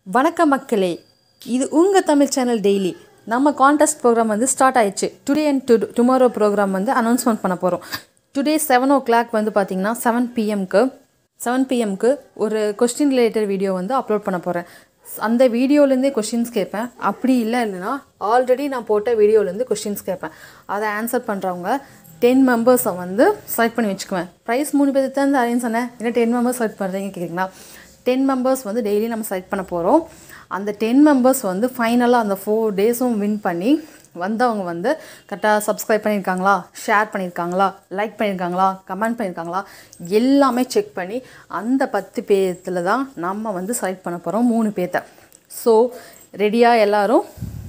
வணக்கம் மக்களே இது உங்கள் தமிழ் சேனல் டெய்லி நம்ம கான்டெஸ்ட் ப்ரோக்ராம் வந்து ஸ்டார்ட் ஆயிடுச்சு today and to tomorrow program வந்து அனௌன்ஸ்மெண்ட் பண்ண போகிறோம் டுடே செவன் ஓ கிளாக் வந்து பார்த்திங்கன்னா செவன் பிஎம்க்கு செவன் பிஎம்க்கு ஒரு கொஸ்டின் ரிலேட்டட் வீடியோ வந்து அப்லோட் பண்ண போகிறேன் அந்த வீடியோலேருந்தே கொஷின்ஸ் கேட்பேன் அப்படி இல்லை இல்லைன்னா ஆல்ரெடி நான் போட்ட வீடியோலேருந்து கொஷின்ஸ் கேட்பேன் அதை ஆன்சர் பண்ணுறவங்க டென் மெம்பர்ஸை வந்து செலக்ட் பண்ணி வச்சுக்குவேன் ப்ரைஸ் மூணு பேர் தான் அரேஞ்ச் சொன்னேன் என்ன டென் மெம்பர்ஸ் செலக்ட் பண்ணுறீங்க கேட்குறீங்களா டென் மெம்பர்ஸ் வந்து டெய்லி நம்ம செலக்ட் பண்ண போகிறோம் அந்த டென் மெம்பர்ஸ் வந்து ஃபைனலாக அந்த ஃபோர் டேஸும் வின் பண்ணி வந்தவங்க வந்து கரெக்டாக சப்ஸ்கிரைப் பண்ணியிருக்காங்களா ஷேர் பண்ணியிருக்காங்களா லைக் பண்ணியிருக்காங்களா கமெண்ட் பண்ணியிருக்காங்களா எல்லாமே செக் பண்ணி அந்த பத்து பேர்த்தில் தான் நம்ம வந்து செலக்ட் பண்ண போகிறோம் மூணு பேர்த்த ஸோ ரெடியாக எல்லோரும்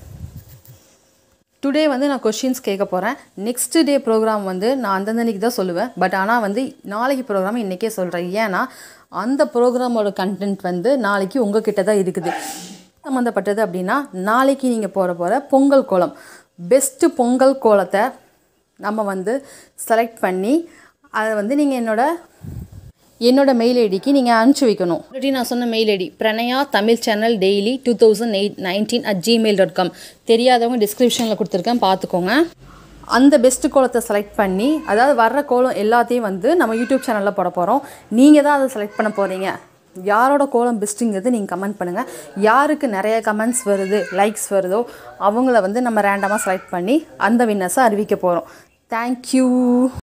டுடே வந்து நான் கொஷின்ஸ் கேட்க போகிறேன் நெக்ஸ்ட் டே ப்ரோக்ராம் வந்து நான் அந்தந்த அன்னைக்கு தான் சொல்லுவேன் பட் ஆனால் வந்து நாளைக்கு ப்ரோக்ராம் இன்றைக்கே சொல்கிறேன் ஏன்னா அந்த ப்ரோக்ராமோட கண்டென்ட் வந்து நாளைக்கு உங்ககிட்ட தான் இருக்குது சம்மந்தப்பட்டது அப்படின்னா நாளைக்கு நீங்கள் போட போகிற பொங்கல் கோலம் பெஸ்ட்டு பொங்கல் கோலத்தை நம்ம வந்து செலக்ட் பண்ணி அதை வந்து நீங்கள் என்னோட என்னோட மெயில் ஐடிக்கு நீங்கள் அனுப்பிச்சி வைக்கணும் ஆல்ரெடி நான் சொன்ன mail ID Pranaya Tamil channel daily two thousand eight nineteen at Gmail dot com தெரியாதவங்க டிஸ்கிரிப்ஷனில் கொடுத்துருக்கேன் பார்த்துக்கோங்க அந்த பெஸ்ட்டு கோலத்தை செலக்ட் பண்ணி அதாவது வர்ற கோலம் எல்லாத்தையும் வந்து நம்ம யூடியூப் சேனலில் போட போகிறோம் நீங்கள் தான் அதை செலக்ட் பண்ண போகிறீங்க யாரோட கோலம் பெஸ்ட்டுங்கிறது நீங்கள் கமெண்ட் பண்ணுங்கள் யாருக்கு நிறைய கமெண்ட்ஸ் வருது லைக்ஸ் வருதோ அவங்கள வந்து நம்ம ரேண்டமாக செலக்ட் பண்ணி அந்த வின்னர்ஸை அறிவிக்க போகிறோம் தேங்க்யூ